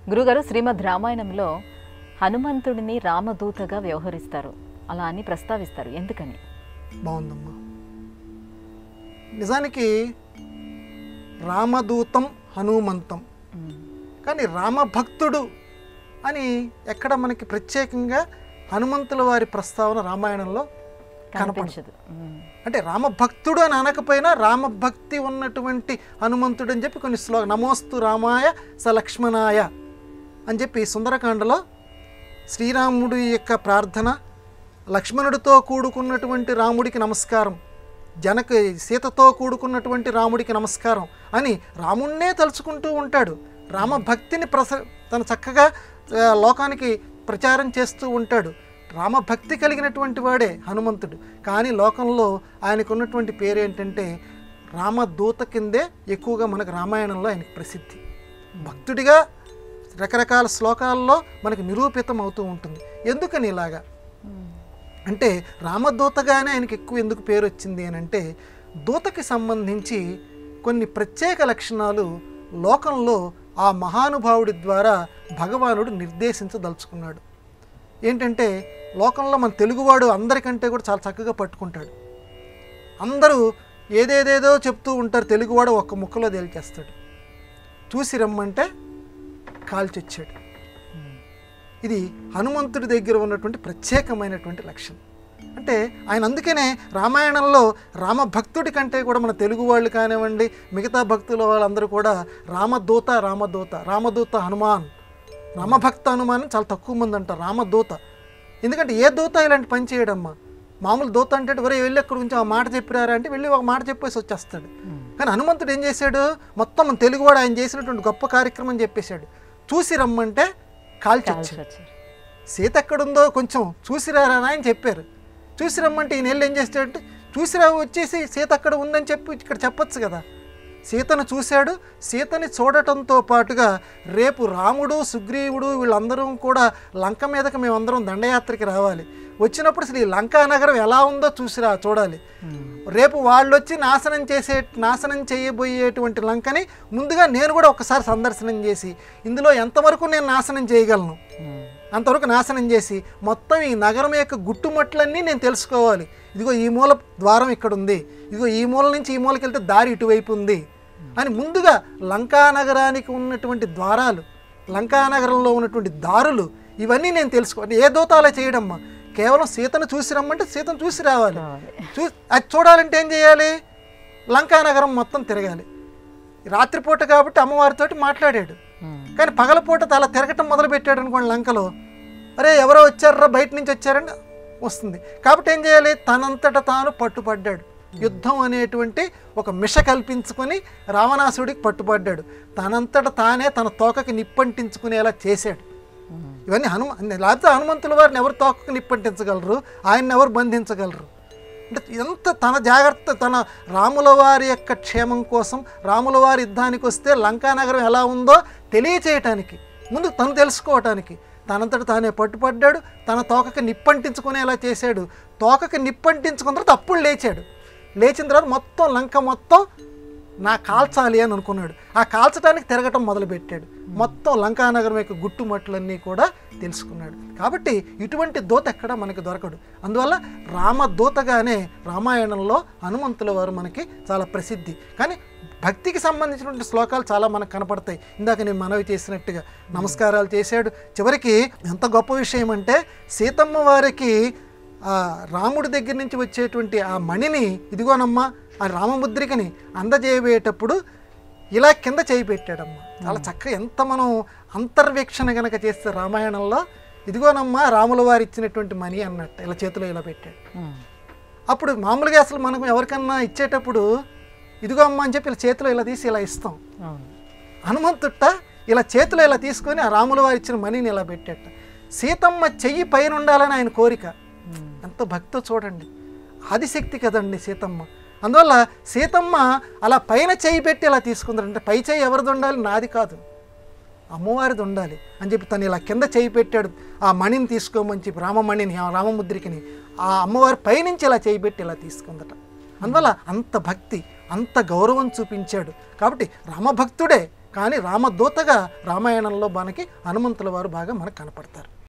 గురుగారు శ్రీమద్ రామాయణంలో హనుమంతుడిని రామదూతగా వ్యవహరిస్తారు అలా అని ప్రస్తావిస్తారు ఎందుకని బాగుందమ్మా నిజానికి రామదూతం హనుమంతం కానీ రామభక్తుడు అని ఎక్కడ మనకి ప్రత్యేకంగా హనుమంతుల వారి ప్రస్తావన రామాయణంలో కనపడదు కనిపించదు ఉమ్. అంటే రామభక్తుడు అని అనకపోయినా రామభక్తి ఉన్నటువంటి హనుమంతుడు అని చెప్పి కొన్ని శ్లో నమోస్తు రామాయ స లక్ష్మణాయ అని చెప్పి సుందరకాండలో శ్రీరాముడి యొక్క ప్రార్థన లక్ష్మణుడితో కూడుకున్నటువంటి రాముడికి నమస్కారం జనక సీతతో కూడుకున్నటువంటి రాముడికి నమస్కారం అని రాముణ్ణే తలుచుకుంటూ ఉంటాడు రామభక్తిని ప్రస తను చక్కగా ఆ, లోకానికి ప్రచారం చేస్తూ ఉంటాడు రామభక్తి కలిగినటువంటి వాడే హనుమంతుడు కానీ లోకంలో ఆయనకు ఉన్నటువంటి పేరు ఏంటంటే రామదూత కిందే ఎక్కువగా మనకు రామాయణంలో ఆయనకు ప్రసిద్ధి భక్తుడిగా రకరకాల శ్లోకాల్లో మనకు నిరూపితం అవుతూ ఉంటుంది ఎందుకని ఇలాగా అంటే రామదూతగానే ఆయనకి ఎక్కువ ఎందుకు పేరు వచ్చింది అని అంటే దూతకి సంబంధించి కొన్ని ప్రత్యేక లక్షణాలు లోకంలో ఆ మహానుభావుడి ద్వారా భగవానుడు నిర్దేశించదలుచుకున్నాడు ఏంటంటే లోకంలో మన తెలుగువాడు అందరికంటే కూడా చాలా చక్కగా పట్టుకుంటాడు అందరూ ఏదేదేదో చెప్తూ ఉంటారు తెలుగువాడు ఒక్క ముక్కలో తేల్చేస్తాడు చూసి రమ్మంటే కాల్చొచ్చాడు ఇది హనుమంతుడి దగ్గర ఉన్నటువంటి ప్రత్యేకమైనటువంటి లక్షణం అంటే ఆయన అందుకనే రామాయణంలో రామభక్తుడి కంటే కూడా మన తెలుగు వాళ్ళు కానివ్వండి మిగతా భక్తుల వాళ్ళందరూ కూడా రామదూత రామదూత రామదూత హనుమాన్ రామభక్త హనుమాన్ అని చాలా తక్కువ మంది అంటారు రామదూత ఎందుకంటే ఏ దూత ఇలాంటి పని చేయడమ్మా మామూలు దూత అంటే ఒరే వెళ్ళి అక్కడ గురించి ఆ మాట చెప్పిరారా అంటే వెళ్ళి ఒక మాట చెప్పేసి వచ్చేస్తాడు కానీ హనుమంతుడు ఏం చేశాడు మొత్తం మన తెలుగువాడు ఆయన చేసినటువంటి గొప్ప కార్యక్రమం చెప్పేశాడు చూసి రమ్మంటే కాల్చొచ్చాడు వచ్చారు సీత ఎక్కడుందో కొంచెం చూసిరారా అని చెప్పారు చూసి రమ్మంటే ఈయన వెళ్ళి ఏం చేస్తాడంటే చూసిరా వచ్చేసి సీత అక్కడ ఉందని చెప్పి ఇక్కడ చెప్పొచ్చు కదా సీతను చూశాడు సీతని చూడటంతో పాటుగా రేపు రాముడు సుగ్రీవుడు వీళ్ళందరం కూడా లంక మీదకి మేమందరం దండయాత్రకి రావాలి వచ్చినప్పుడు అసలు ఈ లంకా నగరం ఎలా ఉందో చూసిరా చూడాలి రేపు వాళ్ళు వచ్చి నాశనం చేసే నాశనం చేయబోయేటువంటి లంకని ముందుగా నేను కూడా ఒకసారి సందర్శనం చేసి ఇందులో ఎంతవరకు నేను నాశనం చేయగలను అంతవరకు నాశనం చేసి మొత్తం ఈ నగరం యొక్క గుట్టుమట్లన్నీ నేను తెలుసుకోవాలి ఇదిగో ఈ మూల ద్వారం ఇక్కడ ఉంది ఇదిగో ఈ మూల నుంచి ఈ మూలకి వెళ్తే దారి ఇటువైపు ఉంది అని ముందుగా లంకా నగరానికి ఉన్నటువంటి ద్వారాలు లంకా నగరంలో ఉన్నటువంటి దారులు ఇవన్నీ నేను తెలుసుకోవాలి ఏ దూతాలే చేయడమ్మా కేవలం సీతను చూసి రమ్మంటే సీతను చూసి రావాలి చూ అది చూడాలంటే ఏం చేయాలి లంకా నగరం మొత్తం తిరగాలి రాత్రిపూట కాబట్టి అమ్మవారితోటి మాట్లాడాడు కానీ పగలపూట అలా తిరగటం మొదలు పెట్టాడు అనుకోండి లంకలో అరే ఎవరో వచ్చారా బయట నుంచి వచ్చారంటే వస్తుంది కాబట్టి ఏం చేయాలి తనంతట తాను పట్టుపడ్డాడు యుద్ధం అనేటువంటి ఒక మిష కల్పించుకొని రావణాసుడికి పట్టుపడ్డాడు తనంతట తానే తన తోకకి నిప్పంటించుకునేలా చేశాడు ఇవన్నీ హనుమ లేకపోతే హనుమంతుల వారిని ఎవరు తోకకు నిప్పంటించగలరు ఆయన్ని ఎవరు బంధించగలరు అంటే ఎంత తన జాగ్రత్త తన రాముల వారి యొక్క క్షేమం కోసం రాముల వారి యుద్ధానికి వస్తే లంకా నగరం ఎలా ఉందో తెలియచేయటానికి ముందు తను తెలుసుకోవటానికి తనంతట తానే పట్టుపడ్డాడు తన తోకకి నిప్పంటించుకునేలా చేశాడు తోకకి నిప్పంటించుకున్న తర్వాత అప్పుడు లేచాడు లేచిన తర్వాత మొత్తం లంక మొత్తం నా కాల్చాలి అని అనుకున్నాడు ఆ కాల్చడానికి తిరగటం మొదలుపెట్టాడు మొత్తం లంకానగరం యొక్క గుట్టుమట్లన్నీ కూడా తెలుసుకున్నాడు కాబట్టి ఇటువంటి దూత ఎక్కడ మనకి దొరకడు అందువల్ల రామదూతగానే రామాయణంలో హనుమంతుల వారు మనకి చాలా ప్రసిద్ధి కానీ భక్తికి సంబంధించినటువంటి శ్లోకాలు చాలా మనకు కనపడతాయి ఇందాక నేను మనవి చేసినట్టుగా నమస్కారాలు చేశాడు చివరికి ఎంత గొప్ప విషయం అంటే సీతమ్మ వారికి ఆ రాముడి దగ్గర నుంచి వచ్చేటువంటి ఆ మణిని ఇదిగోనమ్మా ఆ రామముద్రికని అందజేయబోయేటప్పుడు ఇలా కింద చేయి పెట్టాడమ్మా చాలా చక్కగా ఎంత మనం అంతర్వీక్షణ గనక చేస్తే రామాయణంలో ఇదిగోనమ్మా రాముల వారు ఇచ్చినటువంటి మణి అన్నట్టు ఇలా చేతిలో ఇలా పెట్టాడు అప్పుడు మామూలుగా అసలు మనకు ఎవరికన్నా ఇచ్చేటప్పుడు ఇదిగో అమ్మ అని చెప్పి ఇలా చేతిలో ఇలా తీసి ఇలా ఇస్తాం అవును హనుమంతుట్ట ఇలా చేతిలో ఇలా తీసుకొని ఆ రాముల వారు ఇచ్చిన మణిని ఇలా పెట్టేట సీతమ్మ చెయ్యి పైన ఉండాలని ఆయన కోరిక ఎంత భక్తో చూడండి ఆదిశక్తి కదండి సీతమ్మ అందువల్ల సీతమ్మ అలా పైన చెయ్యి పెట్టి ఇలా తీసుకుందంటే అంటే పై చెయ్యి ఎవరిది ఉండాలి నాది కాదు అమ్మవారిది ఉండాలి అని చెప్పి తను ఇలా కింద చేయి పెట్టాడు ఆ మణిని తీసుకోమని చెప్పి రామమణిని ఆ రామముద్రికని ఆ అమ్మవారి పైనుంచి ఇలా చేయి పెట్టి ఇలా తీసుకుందట అందువల్ల అంత భక్తి అంత గౌరవం చూపించాడు కాబట్టి రామభక్తుడే కానీ రామదూతగా రామాయణంలో మనకి హనుమంతుల వారు బాగా మనకు కనపడతారు